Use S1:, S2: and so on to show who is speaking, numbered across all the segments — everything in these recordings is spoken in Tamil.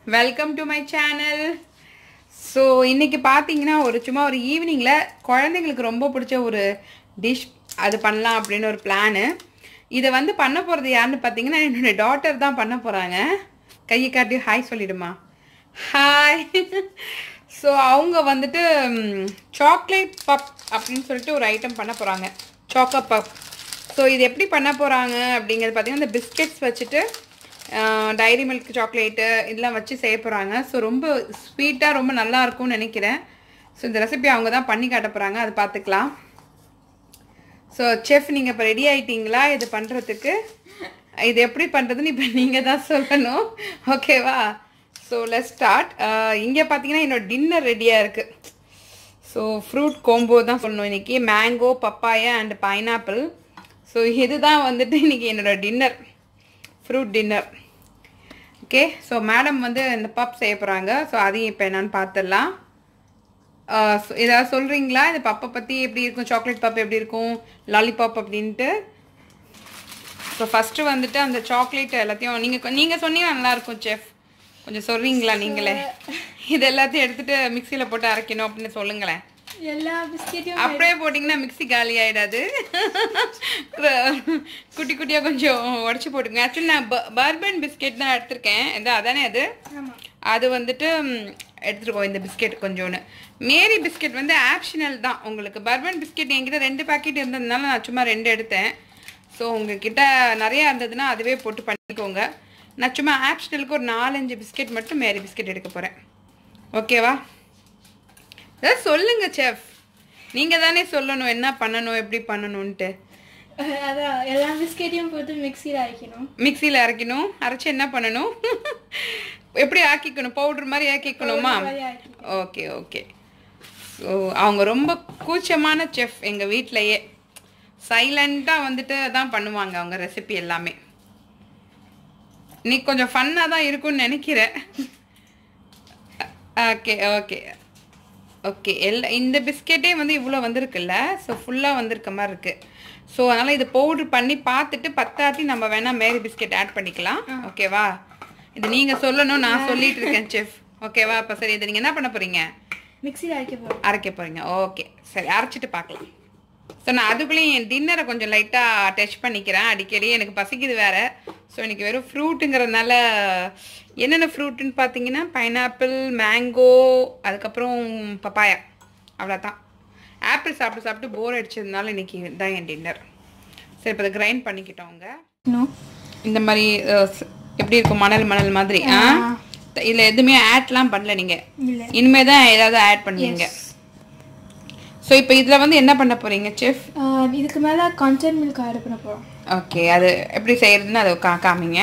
S1: Welcome to my channel so இன்னைக்கு பார்த்தீங்கன்னா ஒரு சும்மா ஒரு ஈவினிங்கில் குழந்தைங்களுக்கு ரொம்ப பிடிச்ச ஒரு டிஷ் அது பண்ணலாம் அப்படின்னு ஒரு பிளானு இதை வந்து பண்ண போகிறது யாருன்னு பார்த்தீங்கன்னா என்னோட டாட்டர் தான் பண்ண போகிறாங்க கையை காட்டி ஹாய் சொல்லிடுமா ஹாய் ஸோ அவங்க வந்துட்டு சாக்லேட் பப் அப்படின்னு சொல்லிட்டு ஒரு ஐட்டம் பண்ண போகிறாங்க சாக்கோ பப் ஸோ இது எப்படி பண்ண போகிறாங்க அப்படிங்கிறது பார்த்தீங்கன்னா இந்த பிஸ்கெட்ஸ் வச்சுட்டு டைரி மில்க் சாக்லேட்டு இதெல்லாம் வச்சு செய்ய போகிறாங்க ஸோ ரொம்ப ஸ்வீட்டாக ரொம்ப நல்லா இருக்கும்னு நினைக்கிறேன் ஸோ இந்த ரெசிபி அவங்க தான் பண்ணி காட்ட போகிறாங்க அது பார்த்துக்கலாம் ஸோ செஃப் நீங்கள் இப்போ ரெடி ஆயிட்டீங்களா இது பண்ணுறதுக்கு இது எப்படி பண்ணுறதுன்னு இப்போ நீங்கள் தான் சொல்லணும் ஓகேவா ஸோ லெட் ஸ்டார்ட் இங்கே பார்த்தீங்கன்னா என்னோட டின்னர் ரெடியாக இருக்குது ஸோ ஃப்ரூட் கோம்போ தான் சொல்லணும் இன்னைக்கு mango papaya and pineapple so இதுதான் வந்துட்டு இன்னைக்கு என்னோட dinner fruit dinner okay so madam வந்து இந்த பப் செய்ய போகிறாங்க ஸோ அதையும் இப்போ என்னன்னு பார்த்துடலாம் ஆஹ் so ஏதாவது சொல்கிறீங்களா இந்த பப்பை பற்றி எப்படி இருக்கும் சாக்லேட் பப் எப்படி இருக்கும் லாலிபாப் அப்படின்ட்டு ஸோ ஃபஸ்ட்டு வந்துட்டு அந்த சாக்லேட் எல்லாத்தையும் நீங்கள் நீங்கள் சொன்னீங்கன்னா நல்லாயிருக்கும் செஃப் கொஞ்சம் சொல்கிறீங்களா நீங்களே இது எல்லாத்தையும் எடுத்துகிட்டு மிக்சியில் போட்டு அரைக்கணும் அப்படின்னு சொல்லுங்களேன்
S2: எல்லா பிஸ்கெட்டையும்
S1: அப்படியே போட்டிங்கன்னா மிக்ஸி காலி ஆகிடாது குட்டி குட்டியாக கொஞ்சம் உடச்சி போட்டுங்க ஆக்சுவலி நான் பர்பன் பிஸ்கெட் தான் எடுத்திருக்கேன் இது அதானே அது
S2: ஆமாம்
S1: அது வந்துட்டு ம், எடுத்துருக்கோம் இந்த பிஸ்கெட் கொஞ்சோன்னு மேரி பிஸ்கெட் வந்து ஆப்ஷனல் தான் உங்களுக்கு பர்பன் பிஸ்கெட் என்கிட்ட ரெண்டு பாக்கெட் இருந்ததுனால நான் சும்மா ரெண்டு எடுத்தேன் ஸோ உங்ககிட்ட நிறையா இருந்ததுன்னா அதுவே போட்டு பண்ணிக்கோங்க நான் சும்மா ஆப்ஷனலுக்கு ஒரு நாலஞ்சு பிஸ்கெட் மட்டும் மேரி பிஸ்கெட் எடுக்க போகிறேன் ஓகேவா ஏதாவது சொல்லுங்க செஃப் நீங்கள் தானே சொல்லணும் என்ன பண்ணணும் எப்படி பண்ணணும்ன்ட்டு
S2: அதான் எல்லா பிஸ்கெட்டையும் போட்டு மிக்சியில் அரைக்கணும்
S1: மிக்சியில் அரைக்கணும் அரைச்சி என்ன பண்ணணும் எப்படி ஆக்கிக்கணும் பவுடர் மாதிரி ஆக்கிக்கணுமா
S2: மாதிரி ஆக்கிக்கணும்.
S1: ஓகே ஓகே ஸோ அவங்க ரொம்ப கூச்சமான செஃப் எங்கள் வீட்டிலையே சைலண்ட்டாக வந்துட்டு தான் பண்ணுவாங்க அவங்க ரெசிபி எல்லாமே இன்னைக்கு கொஞ்சம் ஃபன்னாக தான் இருக்கும்னு நினைக்கிறேன் ஓகே ஓகே ஓகே எல்லா இந்த பிஸ்கெட்டே வந்து இவ்வளோ வந்திருக்குல்ல ஸோ ஃபுல்லாக வந்திருக்க மாதிரி இருக்குது ஸோ அதனால் இது பவுடர் பண்ணி பார்த்துட்டு பத்தாட்டி நம்ம வேணால் மேரி பிஸ்கெட் ஆட் பண்ணிக்கலாம் ஓகேவா இது நீங்கள் சொல்லணும் நான் சொல்லிட்டு இருக்கேன் செஃப் ஓகேவா அப்போ சரி இதை நீங்கள் என்ன பண்ண போகிறீங்க
S2: மிக்சியில் அரைக்க போகிறோம்
S1: அரைக்க போகிறீங்க ஓகே சரி அரைச்சிட்டு பார்க்கலாம் ஸோ நான் அதுக்குள்ளேயும் என் டின்னரை கொஞ்சம் லைட்டாக டச் பண்ணிக்கிறேன் அடிக்கடி எனக்கு பசிக்குது வேறு ஸோ எனக்கு வெறும் ஃப்ரூட்டுங்கிறதுனால என்னென்ன ஃப்ரூட்டுன்னு பார்த்தீங்கன்னா பைனாப்பிள் மேங்கோ அதுக்கப்புறம் பப்பாயா அவ்வளோதான் ஆப்பிள் சாப்பிட்டு சாப்பிட்டு போர் அடிச்சதுனால இன்னைக்கு தான் என் டின்னர் சரி இப்போ அதை கிரைண்ட் பண்ணிக்கிட்டோங்க இந்த மாதிரி அஹ், ஸ்- எப்படி இருக்கும் மணல் மணல் மாதிரி ஆ இதில் எதுவுமே ஆட்லாம் பண்ணல நீங்கள்
S2: இல்லை
S1: இனிமே தான் ஏதாவது ஆட் பண்ணுவீங்க ஸோ இப்போ இதில் வந்து என்ன பண்ண போறீங்க செஃப்
S2: இதுக்கு மேலே கான்சன்ட் மில்க் ஆட் பண்ண போகிறோம்
S1: ஓகே அது எப்படி செய்யறதுன்னு அதை கா காமிங்க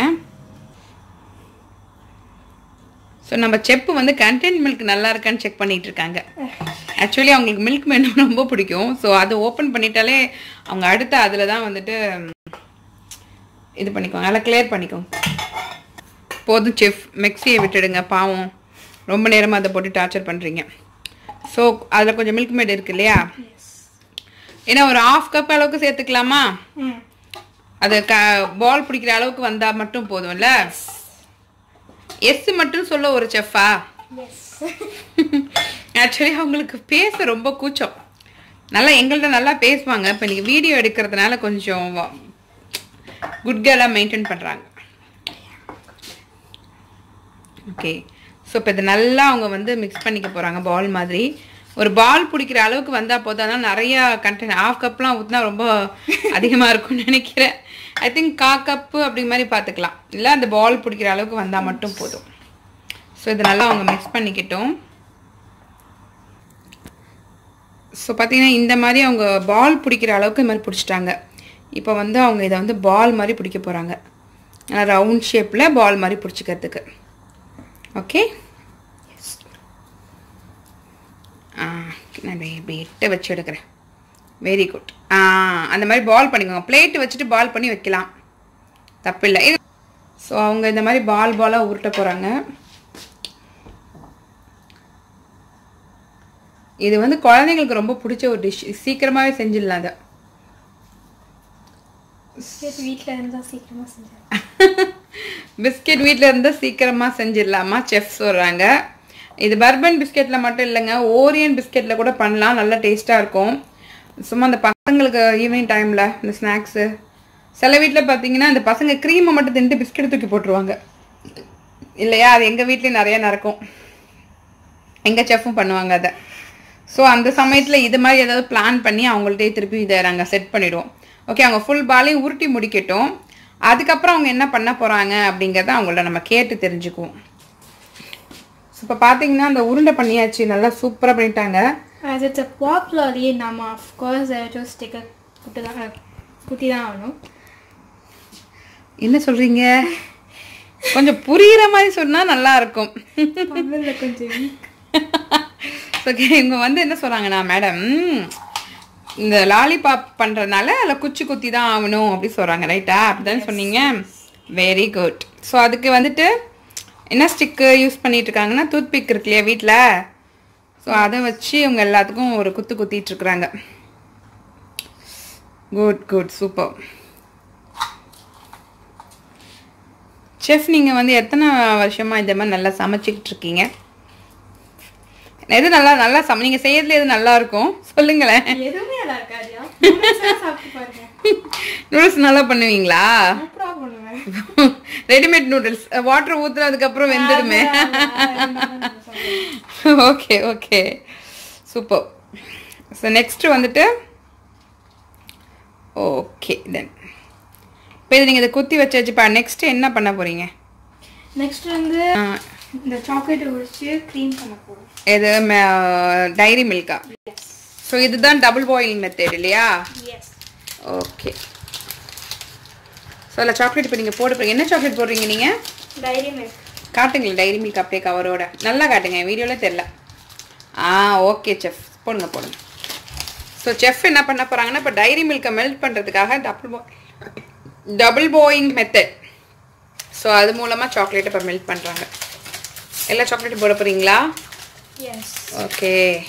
S1: ஸோ நம்ம செப்பு வந்து கண்டென்ட் மில்க் நல்லா இருக்கான்னு செக் பண்ணிட்டு இருக்காங்க ஆக்சுவலி அவங்களுக்கு மில்க் மெனு ரொம்ப பிடிக்கும் ஸோ அதை ஓப்பன் பண்ணிட்டாலே அவங்க அடுத்து அதில் தான் வந்துட்டு ம், இது பண்ணிக்குவாங்க நல்லா கிளியர் பண்ணிக்கோங்க போதும் செஃப் மிக்ஸியை விட்டுடுங்க பாவம் ரொம்ப நேரமாக அதை போட்டு டார்ச்சர் பண்ணுறீங்க ஸோ அதில் கொஞ்சம் மில்க் மேட் இருக்கு இல்லையா ஏன்னா ஒரு ஆஃப் கப் அளவுக்கு சேர்த்துக்கலாமா
S2: ம்
S1: அது க பால் பிடிக்கிற அளவுக்கு வந்தால் மட்டும் போதும்ல எஸ் மட்டும் சொல்ல ஒரு செஃப்பா
S2: எஸ்
S1: ஆக்சுவலி அவங்களுக்கு பேச ரொம்ப கூச்சம் நல்லா எங்கள்கிட்ட நல்லா பேசுவாங்க இப்போ இன்னைக்கு வீடியோ எடுக்கிறதுனால கொஞ்சம் குட் கேர்லாக மெயின்டைன் பண்ணுறாங்க ஓகே ஸோ இப்போ இதை நல்லா அவங்க வந்து மிக்ஸ் பண்ணிக்க போகிறாங்க பால் மாதிரி ஒரு பால் பிடிக்கிற அளவுக்கு வந்தால் போதும் அதனால் நிறையா கண்டென்ட் ஹாஃப் கப்லாம் ஊற்றினா ரொம்ப அதிகமாக இருக்கும்னு நினைக்கிறேன் ஐ திங்க் கா கப்பு அப்படி மாதிரி பார்த்துக்கலாம் இல்லை அந்த பால் பிடிக்கிற அளவுக்கு வந்தால் மட்டும் போதும் ஸோ இதை நல்லா அவங்க மிக்ஸ் பண்ணிக்கிட்டோம் ஸோ பார்த்தீங்கன்னா இந்த மாதிரி அவங்க பால் பிடிக்கிற அளவுக்கு இந்த மாதிரி பிடிச்சிட்டாங்க இப்போ வந்து அவங்க இதை வந்து பால் மாதிரி பிடிக்க போகிறாங்க ரவுண்ட் ஷேப்பில் பால் மாதிரி பிடிச்சிக்கிறதுக்கு ஓகே ஆ நான் இதை இப்படி எட்ட வச்சு எடுக்கிறேன் வெரி குட் ஆ அந்த மாதிரி பால் பண்ணிக்கோங்க பிளேட்டு வச்சுட்டு பால் பண்ணி வைக்கலாம் தப்பில்லை இது ஸோ அவங்க இந்த மாதிரி பால் பாலாக உருட்ட போகிறாங்க இது வந்து குழந்தைங்களுக்கு ரொம்ப பிடிச்ச ஒரு டிஷ் சீக்கிரமாகவே செஞ்சிடலாம் அதை
S2: பிஸ்கெட் வீட்டில் இருந்தால் சீக்கிரமாக செஞ்சேன்
S1: பிஸ்கெட் வீட்டில் இருந்தால் சீக்கிரமாக செஞ்சிடலாமா செஃப் சொல்கிறாங்க இது பர்பன் பிஸ்கெட்டில் மட்டும் இல்லைங்க ஓரியன் பிஸ்கெட்டில் கூட பண்ணலாம் நல்லா டேஸ்ட்டாக இருக்கும் சும்மா அந்த பசங்களுக்கு ஈவினிங் டைமில் இந்த ஸ்நாக்ஸு சில வீட்டில் பார்த்தீங்கன்னா இந்த பசங்க க்ரீமை மட்டும் தின்ட்டு பிஸ்கெட் தூக்கி போட்டுருவாங்க இல்லையா அது எங்கள் வீட்லேயும் நிறைய நடக்கும் எங்கள் செஃப்பும் பண்ணுவாங்க அதை ஸோ அந்த சமயத்தில் இது மாதிரி ஏதாவது பிளான் பண்ணி அவங்கள்ட்டே திருப்பி இதை நாங்கள் செட் பண்ணிவிடுவோம் ஓகே அவங்க ஃபுல் பாலையும் உருட்டி முடிக்கட்டும் அதுக்கப்புறம் அவங்க என்ன பண்ண போகிறாங்க அப்படிங்கிறத அவங்கள்ட்ட நம்ம கேட்டு தெரிஞ்சுக்குவோம் ஸோ இப்போ பார்த்தீங்கன்னா அந்த உருண்டை பண்ணியாச்சு நல்லா சூப்பராக பண்ணிட்டாங்க
S2: As it's a pop lolly, நம்ம of course I have to stick a குட்டி தான் குட்டி தான் ஆகணும்
S1: என்ன சொல்கிறீங்க கொஞ்சம் புரிகிற மாதிரி சொன்னால் நல்லா இருக்கும்
S2: தமிழில் கொஞ்சம் weak.
S1: ஓகே இவங்க வந்து என்ன சொல்கிறாங்கன்னா மேடம் இந்த லாலிபாப் பண்ணுறதுனால அதில் குச்சி குத்தி தான் ஆகணும் அப்படி சொல்கிறாங்க ரைட்டா அப்படிதான் சொன்னீங்க வெரி குட் ஸோ அதுக்கு வந்துட்டு என்ன ஸ்டிக்கு யூஸ் பண்ணிட்டு இருக்காங்கன்னா டூத் பிக் இருக்கு இல்லையா வீட்டில் ஸோ அதை வச்சு இவங்க எல்லாத்துக்கும் ஒரு குத்து குத்திட்டு இருக்கிறாங்க குட் குட் சூப்பர் செஃப் நீங்கள் வந்து எத்தனை வருஷமாக இந்த மாதிரி நல்லா சமைச்சிக்கிட்டு இருக்கீங்க எது நல்லா நல்லா சம நீங்கள் செய்யறதுல எது நல்லா இருக்கும் சொல்லுங்களேன்
S2: எதுவுமே நல்லா இருக்காதியா Noodles எல்லாம் சாப்பிட்டு பாருங்க
S1: நூடுல்ஸ் நல்லா பண்ணுவீங்களா
S2: சூப்பரா பண்ணுவேன்
S1: ரெடிமேட் நூடுல்ஸ் வாட்டர் ஊற்றுனதுக்கப்புறம் வெந்துடுமே okay okay super so next வந்துட்டு ஓகே தென் இப்போ இது நீங்கள் இதை குத்தி வச்சாச்சுப்பா நெக்ஸ்ட் என்ன பண்ண போகிறீங்க
S2: நெக்ஸ்ட் வந்து இந்த சாக்லேட்டை உரிச்சு க்ரீம் பண்ண போகிறோம்
S1: இது டைரி மில்கா ஸோ இதுதான் டபுள் பாயிலிங் மெத்தட் இல்லையா
S2: எஸ்
S1: ஓகே ஸோ அதில் சாக்லேட் இப்போ நீங்கள் போட போகிறீங்க என்ன சாக்லேட் போடுறீங்க நீங்கள்
S2: டைரி மில்க்
S1: காட்டுங்களேன் டைரி மில்க் அப்படியே கவரோட நல்லா காட்டுங்க வீடியோவில் தெரில ஆ ஓகே செஃப் போடுங்க போடுங்க ஸோ செஃப் என்ன பண்ண போகிறாங்கன்னா இப்போ டைரி மில்கை மெல்ட் பண்ணுறதுக்காக டபுள் போ டபுள் பாயிங் மெத்தட் ஸோ அது மூலமாக சாக்லேட்டை இப்போ மெல்ட் பண்ணுறாங்க எல்லா சாக்லேட்டும் போட போகிறீங்களா
S2: yes
S1: okay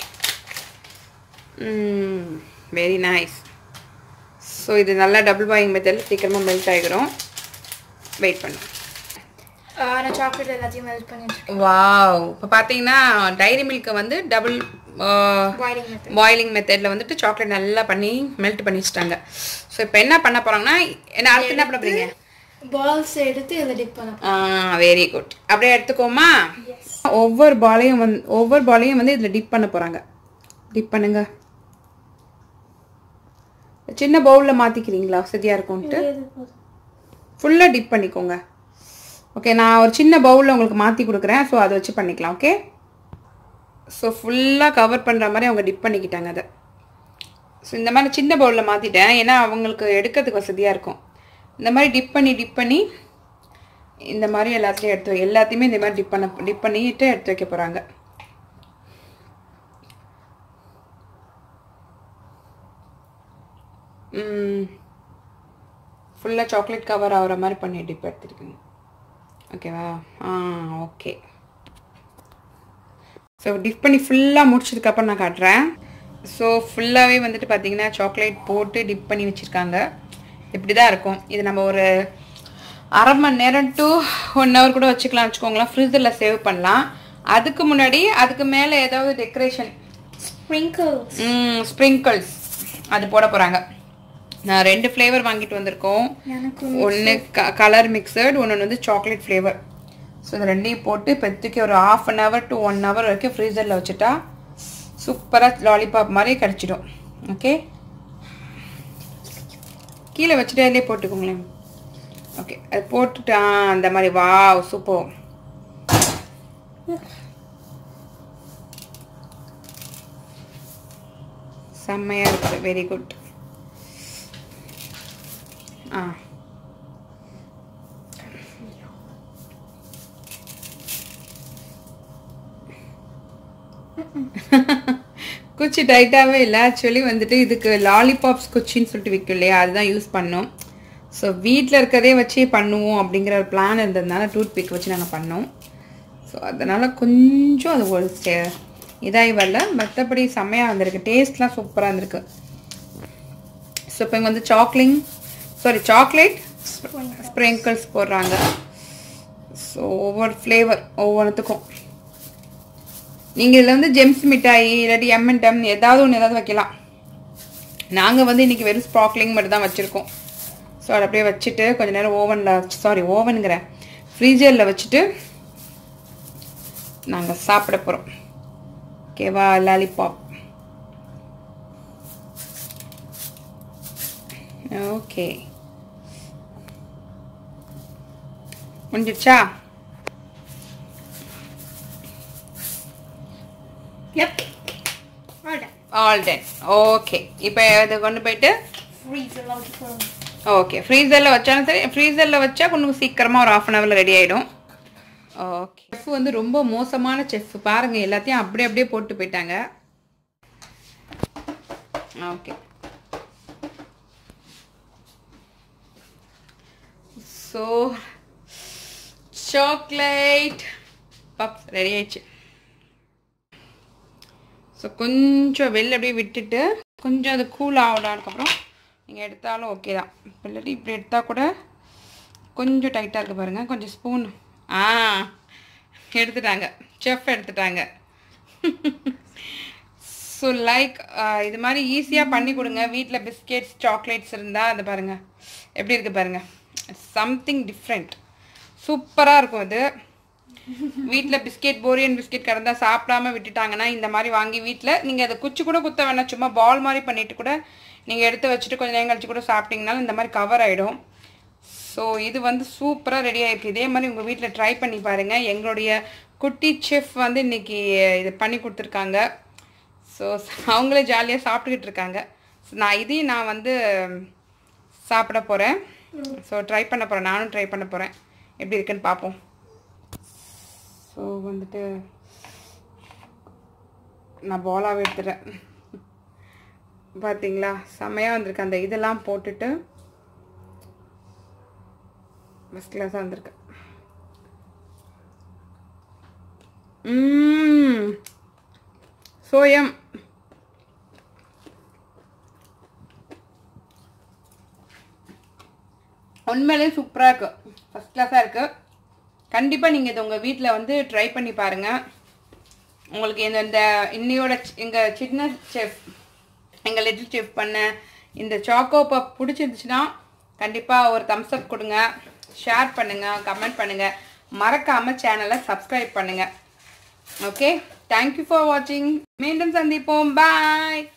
S1: very nice so இது நல்லா டபுள் பாயிங் மெத்தடில் சீக்கிரமாக மெல்ட் ஆகிடும் வெயிட் பண்ணு
S2: நான் சாக்லேட் எல்லாத்தையும் மெல்ட் பண்ணிட்டு
S1: வாவ் இப்போ பார்த்தீங்கன்னா டைரி மில்க்கை வந்து டபுள்
S2: பாயிலிங் மெத்தட்
S1: பாயிலிங் மெத்தடில் வந்துட்டு சாக்லேட் நல்லா பண்ணி மெல்ட் பண்ணி வச்சிட்டாங்க ஸோ இப்போ என்ன பண்ண போகிறாங்கன்னா என்ன அடுத்து என்ன பண்ண போகிறீங்க
S2: பால்ஸ் எடுத்து இதில் டிப் பண்ண
S1: வெரி குட் அப்படியே எடுத்துக்கோமா ஒவ்வொரு பாலையும் வந்து ஒவ்வொரு பாலையும் வந்து இதில் டிப் பண்ண போகிறாங்க டிப் பண்ணுங்க சின்ன பவுலில் மாற்றிக்கிறீங்களா சரியாக இருக்கும்ன்ட்டு ஃபுல்லாக டிப் பண்ணிக்கோங்க ஓகே நான் ஒரு சின்ன பவுலில் உங்களுக்கு மாற்றி கொடுக்குறேன் ஸோ அதை வச்சு பண்ணிக்கலாம் ஓகே ஸோ ஃபுல்லாக கவர் பண்ணுற மாதிரி அவங்க டிப் பண்ணிக்கிட்டாங்க அதை ஸோ இந்த மாதிரி சின்ன பவுலில் மாற்றிட்டேன் ஏன்னா அவங்களுக்கு எடுக்கிறதுக்கு வசதியாக இருக்கும் இந்த மாதிரி டிப் பண்ணி டிப் பண்ணி இந்த மாதிரி எல்லாத்தையும் எடுத்து வை- எல்லாத்தையுமே இந்த மாதிரி டிப் பண்ண டிப் பண்ணிட்டு எடுத்து வைக்க போகிறாங்க ஃபுல்லாக சாக்லேட் கவர் ஆகிற மாதிரி பண்ணி டிப் எடுத்துருக்குங்க ஓகேவா ஆ ஓகே ஸோ டிப் பண்ணி ஃபுல்லாக முடிச்சதுக்கப்புறம் நான் காட்டுறேன் ஸோ ஃபுல்லாகவே வந்துட்டு பார்த்தீங்கன்னா சாக்லேட் போட்டு டிப் பண்ணி வச்சுருக்காங்க இப்படி தான் இருக்கும் இது நம்ம ஒரு அரை மணி நேரம் டு ஒன் ஹவர் கூட வச்சுக்கலாம் வச்சுக்கோங்களேன் ஃப்ரிட்ஜில் சேவ் பண்ணலாம் அதுக்கு முன்னாடி அதுக்கு மேலே ஏதாவது டெக்கரேஷன்
S2: ஸ்ப்ரிங்கிள்ஸ்
S1: ஸ்ப்ரிங்கிள்ஸ் அது போட போகிறாங்க நான் ரெண்டு ஃப்ளேவர் வாங்கிட்டு வந்திருக்கோம்
S2: எனக்கு
S1: ஒன்று க கலர் மிக்சட் ஒன்று வந்து சாக்லேட் ஃப்ளேவர் ஸோ இந்த ரெண்டையும் போட்டு இப்போதைக்கு ஒரு half an hour to one hour வரைக்கும் ஃப்ரீசரில் வச்சுட்டா சூப்பராக லாலிபாப் மாதிரி கிடச்சிடும் ஓகே கீழே வச்சுட்டு அதிலே போட்டுக்கோங்களேன் ஓகே அது போட்டுட்டு ஆ அந்த மாதிரி வாவ் சூப்பர் செம்மையாக இருக்குது வெரி குட் ஆ குச்சி டைட்டாகவே இல்லை ஆக்சுவலி வந்துட்டு இதுக்கு லாலிபாப்ஸ் குச்சின்னு சொல்லிட்டு விற்கும் இல்லையா அதுதான் யூஸ் பண்ணோம் ஸோ வீட்டில் இருக்கிறதே வச்சே பண்ணுவோம் அப்படிங்கிற ஒரு பிளான் இருந்ததுனால டூத் பிக் வச்சு நாங்கள் பண்ணோம் ஸோ அதனால் கொஞ்சம் அது ஒரு ஸ்டே- இதாகி வரல மற்றபடி செம்மையாக வந்திருக்கு டேஸ்ட்லாம் சூப்பராக இருந்திருக்கு ஸோ இப்போ இங்கே வந்து சாக்லிங் சாரி சாக்லேட் ஸ்ப்ரிங்கிள்ஸ் போடுறாங்க ஸோ ஒவ்வொரு ஃப்ளேவர் ஒவ்வொன்றுத்துக்கும் நீங்கள் இதில் வந்து ஜெம்ஸ் மிட்டாய் இல்லாட்டி எம்என்டம் ஏதாவது ஒன்று ஏதாவது வைக்கலாம் நாங்கள் வந்து இன்றைக்கி வெறும் ஸ்ப்ராக்லிங் மட்டும் தான் வச்சுருக்கோம் ஸோ அதை அப்படியே வச்சுட்டு கொஞ்ச நேரம் ஓவனில் சாரி ஓவனுங்கிறேன் ஃப்ரீஜரில் வச்சுட்டு நாங்கள் சாப்பிட போகிறோம் ஓகேவா லாலிபாப் ஓகே முடிஞ்சிடுச்சா
S2: Yep. All done.
S1: All done okay இப்போ இதை கொண்டு போயிட்டு
S2: Freezer ல வச்சுக்கணும்.
S1: ஓகே ஃப்ரீசரில் வச்சாலும் சரி ஃப்ரீசரில் வச்சா கொஞ்சம் சீக்கிரமாக ஒரு ஆஃப் அன் ஹவரில் ரெடி ஆகிடும் ஓகே செஃப் வந்து ரொம்ப மோசமான செஃப் பாருங்கள் எல்லாத்தையும் அப்படியே அப்படியே போட்டு போயிட்டாங்க okay so chocolate puffs ready ஆயிடுச்சு ஸோ கொஞ்சம் வெளில அப்படியே விட்டுட்டு கொஞ்சம் அது கூல் ஆகலான்க்கப்புறம் நீங்கள் எடுத்தாலும் ஓகே தான் இல்லாட்டி இப்படி எடுத்தால் கூட கொஞ்சம் டைட்டாக இருக்குது பாருங்கள் கொஞ்சம் ஸ்பூன் ஆ எடுத்துட்டாங்க செஃப் எடுத்துட்டாங்க ஸோ லைக் இது மாதிரி ஈஸியாக பண்ணி கொடுங்க வீட்டில் பிஸ்கெட்ஸ் சாக்லேட்ஸ் இருந்தால் அது பாருங்கள் எப்படி இருக்குது பாருங்கள் சம்திங் டிஃப்ரெண்ட் சூப்பராக இருக்கும் இது வீட்டில் பிஸ்கெட் போரியன் பிஸ்கெட் கிடந்தா சாப்பிடாம விட்டுட்டாங்கன்னா இந்த மாதிரி வாங்கி வீட்டில் நீங்கள் அதை குச்சி கூட குத்த வேணாம் சும்மா பால் மாதிரி பண்ணிட்டு கூட நீங்கள் எடுத்து வச்சுட்டு கொஞ்சம் நேரம் கழிச்சு கூட சாப்பிட்டீங்கனாலும் இந்த மாதிரி கவர் ஆகிடும் ஸோ இது வந்து சூப்பராக ரெடி ஆயிருக்கு இதே மாதிரி உங்கள் வீட்டில் ட்ரை பண்ணி பாருங்கள் எங்களுடைய குட்டி செஃப் வந்து இன்னைக்கு இது பண்ணி கொடுத்துருக்காங்க ஸோ அவங்களே ஜாலியாக சாப்பிட்டுக்கிட்டு இருக்காங்க So, நான் இதையும் நான் வந்து சாப்பிட போகிறேன் ஸோ ட்ரை பண்ண போகிறேன் நானும் ட்ரை பண்ண போகிறேன் எப்படி இருக்குன்னு பார்ப்போம் ஸோ வந்துட்டு நான் பாலாக எடுத்துட்டேன் பார்த்தீங்களா செம்மையாக வந்திருக்கு அந்த இதெல்லாம் போட்டுட்டு ஃபஸ்ட் கிளாஸாக வந்திருக்கு ம்ம். சோயம் உண்மையிலே சூப்பராக இருக்கு ஃபஸ்ட் கிளாஸாக இருக்குது கண்டிப்பாக நீங்கள் இதை உங்கள் வீட்டில் வந்து ட்ரை பண்ணி பாருங்கள் உங்களுக்கு இந்த இந்த இன்னையோட எங்கள் சின்ன செஃப் எங்கள் லிட்டில் செஃப் பண்ண இந்த சாக்கோ பப் பிடிச்சிருந்துச்சுன்னா கண்டிப்பாக ஒரு தம்ஸ் அப் கொடுங்க ஷேர் பண்ணுங்கள் கமெண்ட் பண்ணுங்கள் மறக்காமல் சேனலை சப்ஸ்கிரைப் பண்ணுங்கள் ஓகே தேங்க்யூ ஃபார் வாட்சிங் மீண்டும் சந்திப்போம் பாய்